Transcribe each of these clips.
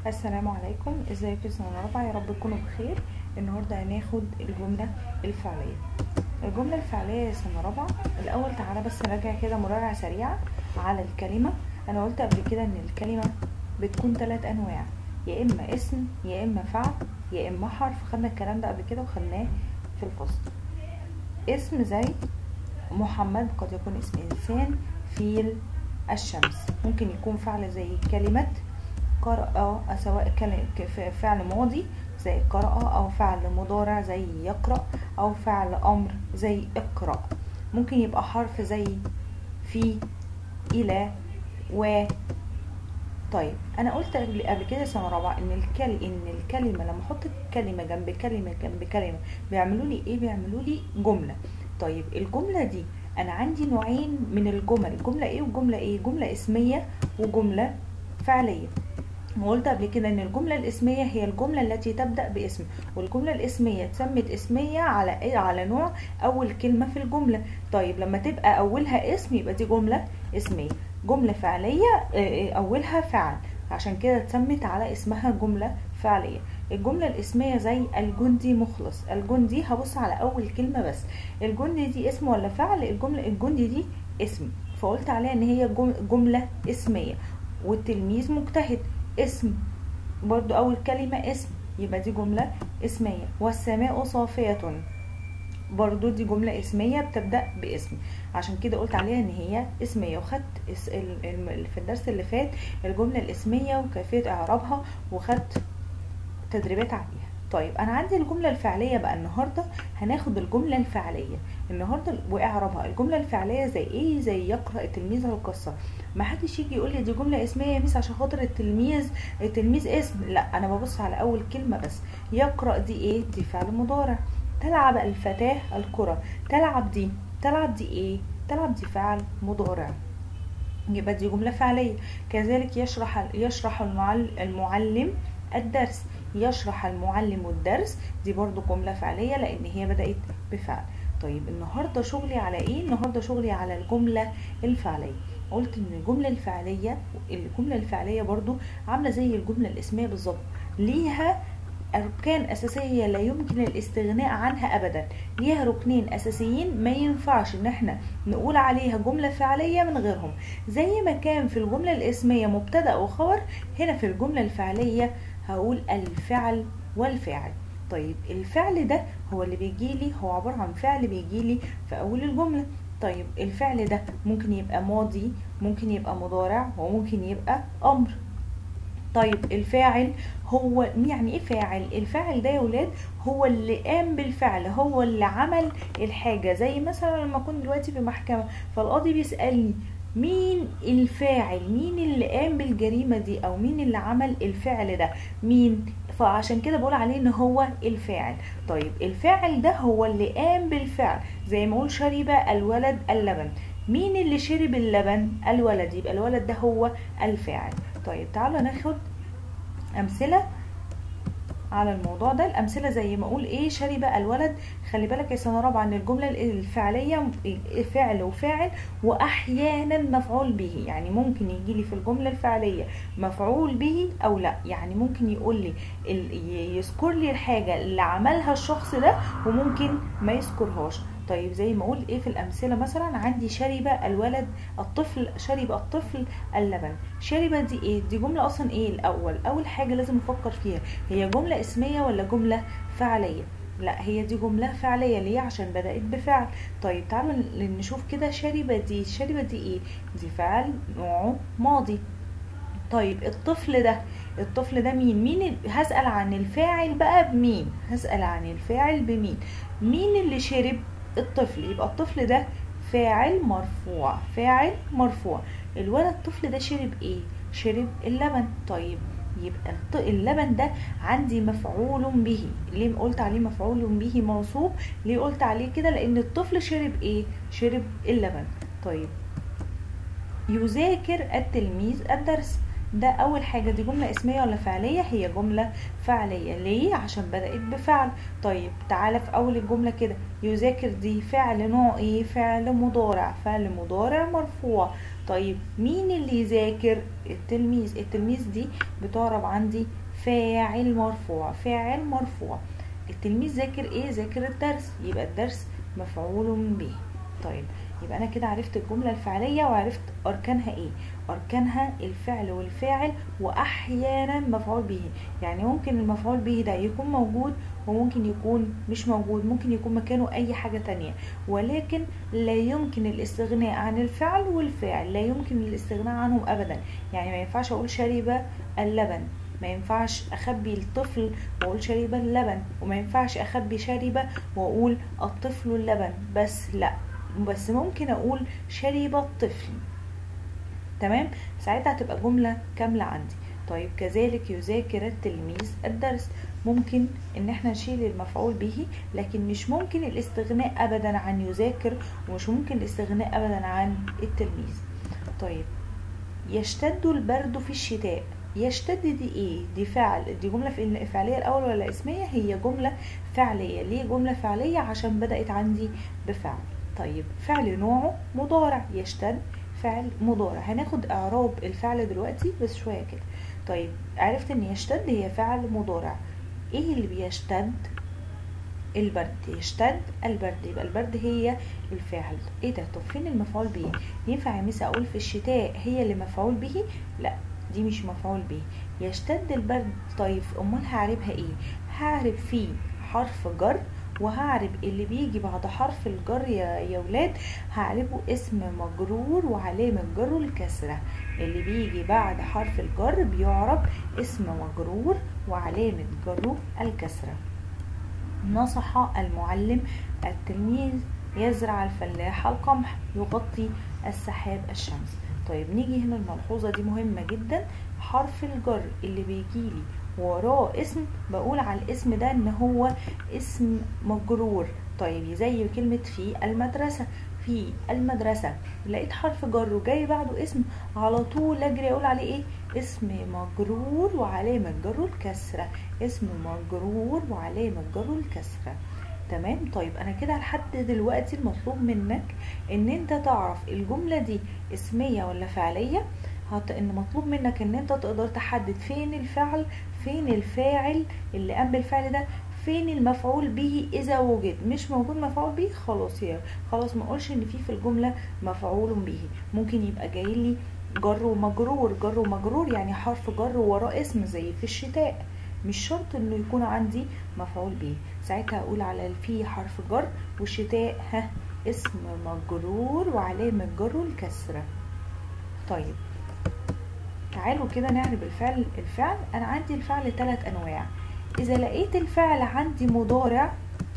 السلام عليكم ازيكم يا سنه رابعه يا رب تكونوا بخير النهارده هناخد الجمله الفعليه الجمله الفعليه يا سنه رابعه الاول تعالى بس نراجع كده مراجعه سريعه على الكلمه انا قلت قبل كده ان الكلمه بتكون ثلاث انواع يا اما اسم يا اما فعل يا اما حرف خدنا الكلام ده قبل كده وخدناه في الفصل اسم زي محمد قد يكون اسم انسان فيل الشمس ممكن يكون فعل زي كلمه قرأ سواء كان فعل ماضي زي قرأ أو فعل مضارع زي يقرأ أو فعل أمر زي اقرأ ممكن يبقى حرف زي في إلى و طيب أنا قلت قبل قبل كده سنة رابعة إن الكل إن الكلمة لما أحط كلمة جنب كلمة جنب كلمة بيعملوا لي إيه؟ بيعملوا لي جملة طيب الجملة دي أنا عندي نوعين من الجمل جملة إيه وجملة إيه؟ جملة اسمية وجملة فعلية وقلت قبل كده ان الجمله الاسميه هي الجمله التي تبدا باسم والجمله الاسميه اتسمت اسميه على ايه على نوع اول كلمه في الجمله طيب لما تبقى اولها اسم يبقى دي جمله اسميه جمله فعليه اولها فعل عشان كده اتسمت على اسمها جمله فعليه الجملة الاسمية زي الجندي مخلص الجندي هبص على أول كلمة بس الجندي دي اسم ولا فعل الجملة الجندي دي اسم فقلت عليها ان هي جملة اسمية والتلميذ مجتهد اسم برضو أول كلمة اسم يبقى دي جملة اسمية والسماء صافية برضو دي جملة اسمية بتبدأ باسم عشان كده قلت عليها ان هي اسمية وخدت في الدرس اللي فات الجملة الاسمية وكيفية اعرابها وخدت تدريبات عليها طيب انا عندي الجملة الفعلية بقى النهاردة هناخد الجملة الفعلية النهاردة واعرابها الجملة الفعلية زي ايه زي يقرأ التلميذ القصة ما حدش يجي يقول لي دي جملة اسمية يا ميس عشان خاطر التلميذ التلميذ اسم لا انا ببص على اول كلمة بس يقرأ دي ايه دي فعل مضارع تلعب الفتاة الكرة تلعب دي تلعب دي ايه تلعب دي فعل مضارع يبقى دي جملة فعلية كذلك يشرح يشرح المعلم الدرس يشرح المعلم الدرس دي برضو جملة فعلية لان هي بدأت بفعل طيب النهاردة شغلي على ايه النهاردة شغلي على الجملة الفعلية قلت ان الجملة الفعلية الجملة الفعلية برضو عاملة زي الجملة الاسمية بالظبط ليها أركان أساسية لا يمكن الاستغناء عنها أبدا ليها ركنين أساسيين ما ينفعش إن احنا نقول عليها جملة فعلية من غيرهم زي ما كان في الجملة الاسمية مبتدأ وخبر هنا في الجملة الفعلية هقول الفعل والفاعل طيب الفعل ده هو اللي بيجيلي هو عبارة عن فعل بيجيلي في أول الجملة طيب الفعل ده ممكن يبقى ماضي ممكن يبقى مضارع وممكن يبقى أمر طيب الفاعل هو يعني ايه فاعل الفاعل ده يا ولاد هو اللي قام بالفعل هو اللي عمل الحاجة زي مثلا لما اكون دلوقتي في محكمة فالقاضي بيسألني مين الفاعل مين اللي قام بالجريمة دي او مين اللي عمل الفعل ده مين فعشان كده بقول عليه ان هو الفاعل طيب الفاعل ده هو اللي قام بالفعل زي ما اقول شرب الولد اللبن مين اللي شرب اللبن الولد يبقى الولد ده هو الفاعل طيب تعالوا ناخد امثله على الموضوع ده الامثله زي ما اقول ايه شرب الولد خلي بالك يا سنه رابعه ان الجمله الفعليه فعل وفاعل واحيانا مفعول به يعني ممكن يجي لي في الجمله الفعليه مفعول به او لا يعني ممكن يقول لي يذكر لي الحاجه اللي عملها الشخص ده وممكن ما يذكرهاش طيب زي ما اقول ايه في الامثله مثلا عندي شرب الولد الطفل شرب الطفل اللبن شرب دي ايه دي جمله اصلا ايه الاول اول حاجه لازم افكر فيها هي جمله اسميه ولا جمله فعليه لا هي دي جملة فعلية ليه عشان بدأت بفعل طيب تعالوا نشوف كده شرب دي شرب دي ايه دي فعل نوعه ماضي طيب الطفل ده الطفل ده مين مين هسأل عن الفاعل بقى بمين هسأل عن الفاعل بمين مين اللي شرب الطفل يبقى الطفل ده فاعل مرفوع فاعل مرفوع الولد الطفل ده شرب ايه شرب اللبن طيب يبقى اللبن ده عندي مفعول به ليه قلت عليه مفعول به منصوب ليه قلت عليه كده لان الطفل شرب ايه شرب اللبن طيب يذاكر التلميذ الدرس ده اول حاجه دي جمله اسميه ولا فعليه هي جمله فعليه ليه عشان بدات بفعل طيب تعالى في اول الجمله كده يذاكر دي فعل نوع ايه فعل مضارع فعل مضارع مرفوع طيب مين اللي يذاكر التلميذ التلميذ دي بتعرب عندي فاعل مرفوع فاعل مرفوع التلميذ ذاكر ايه ذاكر الدرس يبقى الدرس مفعول به طيب يبقى انا كده عرفت الجمله الفعليه وعرفت اركانها ايه اركانها الفعل والفاعل واحيانا مفعول به يعني ممكن المفعول به ده يكون موجود وممكن يكون مش موجود ممكن يكون مكانه اي حاجه تانية ولكن لا يمكن الاستغناء عن الفعل والفاعل لا يمكن الاستغناء عنهم ابدا يعني ما ينفعش اقول شرب اللبن ما ينفعش اخبي الطفل واقول شرب اللبن وما ينفعش اخبي شرب واقول الطفل اللبن بس لا بس ممكن اقول شرب الطفل تمام ساعتها هتبقى جملة كاملة عندي طيب كذلك يذاكر التلميذ الدرس ممكن ان احنا نشيل المفعول به لكن مش ممكن الاستغناء ابدا عن يذاكر ومش ممكن الاستغناء ابدا عن التلميذ طيب يشتد البرد في الشتاء يشتد دي ايه دي فعل دي جمله فعليه الاول ولا اسميه هي جمله فعليه ليه جمله فعليه عشان بدات عندي بفعل طيب فعل نوعه مضارع يشتد فعل مضارع هناخد اعراب الفعل دلوقتي بس شويه كده طيب عرفت ان يشتد هي فعل مضارع ايه اللي بيشتد البرد يشتد البرد يبقى البرد هي الفاعل ايه ده طب فين المفعول به ينفع يا مس اقول في الشتاء هي اللي مفعول به لا دي مش مفعول به يشتد البرد طيب امال هعربها ايه هعرب فيه حرف جر وهعرب اللي بيجي بعد حرف الجر يا يا ولاد هعربه اسم مجرور وعلامة جره الكسرة اللي بيجي بعد حرف الجر بيعرب اسم مجرور وعلامة جره الكسرة نصح المعلم التلميذ يزرع الفلاح القمح يغطي السحاب الشمس طيب نيجي هنا الملحوظة دي مهمة جدا حرف الجر اللي بيجيلي وراه اسم بقول على الاسم ده ان هو اسم مجرور طيب زي كلمة في المدرسة في المدرسة لقيت حرف جر وجاي بعده اسم على طول اجري اقول عليه ايه اسم مجرور وعلامة جره الكسرة اسم مجرور وعلامة جره الكسرة تمام طيب انا كده لحد دلوقتي المطلوب منك ان انت تعرف الجملة دي اسمية ولا فعلية هت... ان مطلوب منك ان انت تقدر تحدد فين الفعل فين الفاعل اللي قام بالفعل ده فين المفعول به اذا وجد مش موجود مفعول به خلاص يا خلاص ما اقولش ان في في الجمله مفعول به ممكن يبقى جاي لي جر ومجرور جر ومجرور يعني حرف جر وراه اسم زي في الشتاء مش شرط انه يكون عندي مفعول به ساعتها اقول على في حرف جر والشتاء ها اسم مجرور وعلامه جره الكسره طيب تعالوا كده نعرف الفعل الفعل انا عندي الفعل ثلاث انواع اذا لقيت الفعل عندي مضارع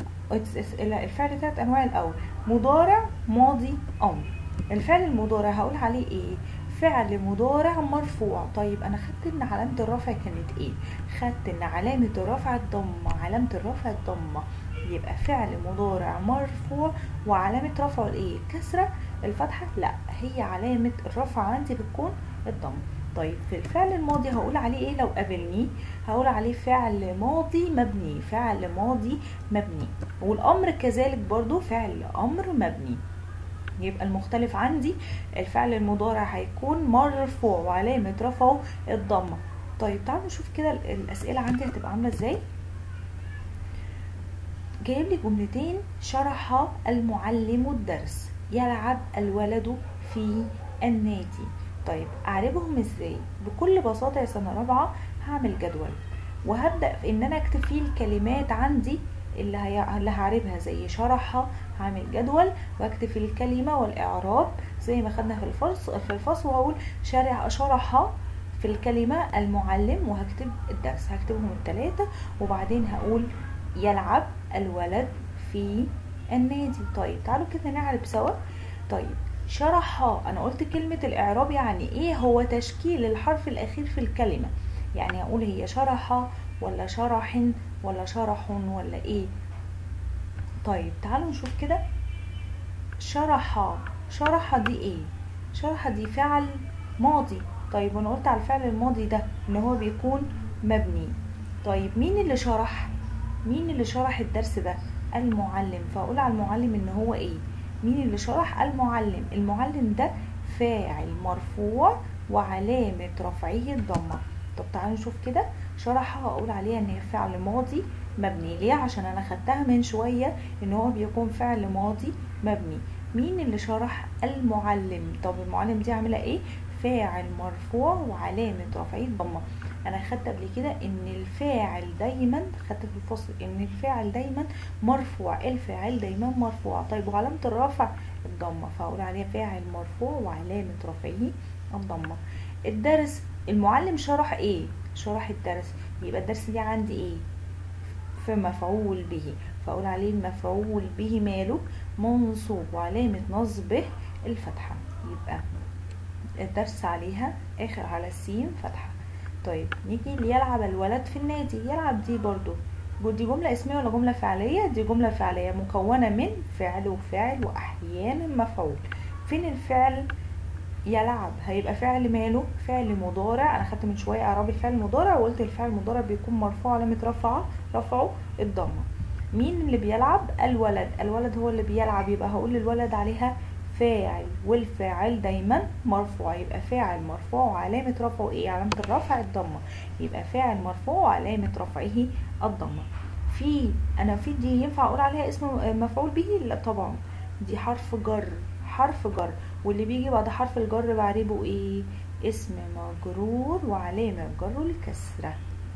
الفعل ثلاث انواع الاول مضارع ماضي امر الفعل المضارع هقول عليه ايه فعل مضارع مرفوع طيب انا خدت ان علامه الرفع كانت ايه خدت ان علامه الرفع الضمه علامه الرفع الضمه يبقى فعل مضارع مرفوع وعلامه رفعه الايه كسره الفتحه لا هي علامه الرفع عندي بتكون الضمه طيب في الفعل الماضي هقول عليه ايه لو قابلني هقول عليه فعل ماضي مبني فعل ماضي مبني والامر كذلك برضو فعل امر مبني يبقى المختلف عندي الفعل المضارع هيكون مرفوع وعلامة رفعه الضمة طيب تعالوا نشوف كده الأسئلة عندي هتبقى عاملة ازاي جايب لي جملتين شرح المعلم الدرس يلعب الولد في النادي طيب اعربهم ازاي بكل بساطه يا سنه رابعه هعمل جدول وهبدا في ان انا اكتب فيه الكلمات عندي اللي هي... اللي هعربها زي شرح هعمل جدول واكتب فيه الكلمه والاعراب زي ما خدنا في الفصل في الفصل وهقول شرح شرح في الكلمه المعلم وهكتب الدرس هكتبهم الثلاثه وبعدين هقول يلعب الولد في النادي طيب تعالوا كده نعرب سوا طيب شرح انا قلت كلمة الاعراب يعني ايه هو تشكيل الحرف الاخير في الكلمة يعني اقول هي شرح ولا شرح ولا شرح ولا ايه طيب تعالوا نشوف كده شرح شرح دي ايه شرح دي فعل ماضي طيب انا قلت على الفعل الماضي ده ان هو بيكون مبني طيب مين اللي شرح مين اللي شرح الدرس ده المعلم فاقول على المعلم ان هو ايه مين اللي شرح المعلم المعلم ده فاعل مرفوع وعلامة رفعه الضمة طب تعالوا نشوف كده شرحها اقول عليها ان هي فعل ماضي مبني ليه عشان انا خدتها من شوية ان هو بيكون فعل ماضي مبني مين اللي شرح المعلم طب المعلم دي عامله ايه فاعل مرفوع وعلامة رفعه الضمة انا خدت قبل كده ان الفاعل دايما خدت في الفصل ان الفاعل دايما مرفوع الفاعل دايما مرفوع طيب وعلامة الرفع الضمة فاقول عليها فاعل مرفوع وعلامة رفعه الضمة الدرس المعلم شرح ايه شرح الدرس يبقى الدرس دي عندي ايه في مفعول به فاقول عليه المفعول به ماله منصوب وعلامة نصبه الفتحة يبقى الدرس عليها اخر على السين فتحة طيب نيجي ليلعب الولد في النادي يلعب دي برضو دي جملة اسمية ولا جملة فعلية دي جملة فعلية مكونة من فعل وفاعل وأحيانا مفعول فين الفعل يلعب هيبقى فعل ماله فعل مضارع انا خدت من شويه اعراب الفعل المضارع وقلت الفعل المضارع بيكون مرفوع علامه رفعه رفعه الضمه مين اللي بيلعب الولد الولد هو اللي بيلعب يبقى هقول للولد عليها فاعل والفاعل دايما مرفوع يبقى فاعل مرفوع وعلامة رفعه ايه علامة الرفع الضمة يبقى فاعل مرفوع وعلامة رفعه الضمة في انا في دي ينفع اقول عليها اسم مفعول به لا طبعا دي حرف جر حرف جر واللي بيجي بعد حرف الجر بعربه ايه اسم مجرور وعلامة جره الكسرة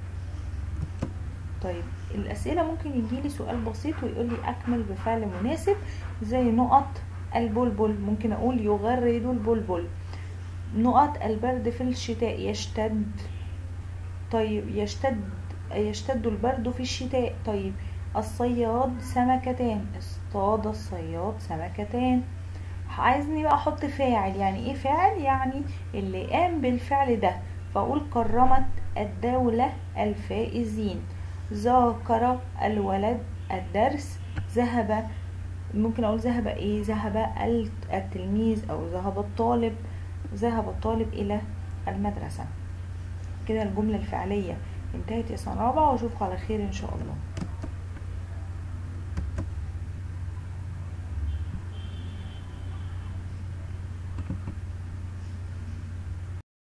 طيب الأسئلة ممكن يجيلي سؤال بسيط ويقول لي أكمل بفعل مناسب زي نقط البلبل ممكن أقول يغرد البلبل نقط البرد في الشتاء يشتد طيب يشتد يشتد البرد في الشتاء طيب الصياد سمكتان اصطاد الصياد سمكتان عايزني بقى احط فاعل يعني ايه فاعل يعني اللي قام بالفعل ده فاقول كرمت الدولة الفائزين ذاكر الولد الدرس ذهب ممكن اقول ذهب ايه ذهب التلميذ او ذهب الطالب ذهب الطالب الى المدرسة كده الجملة الفعلية انتهت يا سنة رابعة واشوفكم على خير ان شاء الله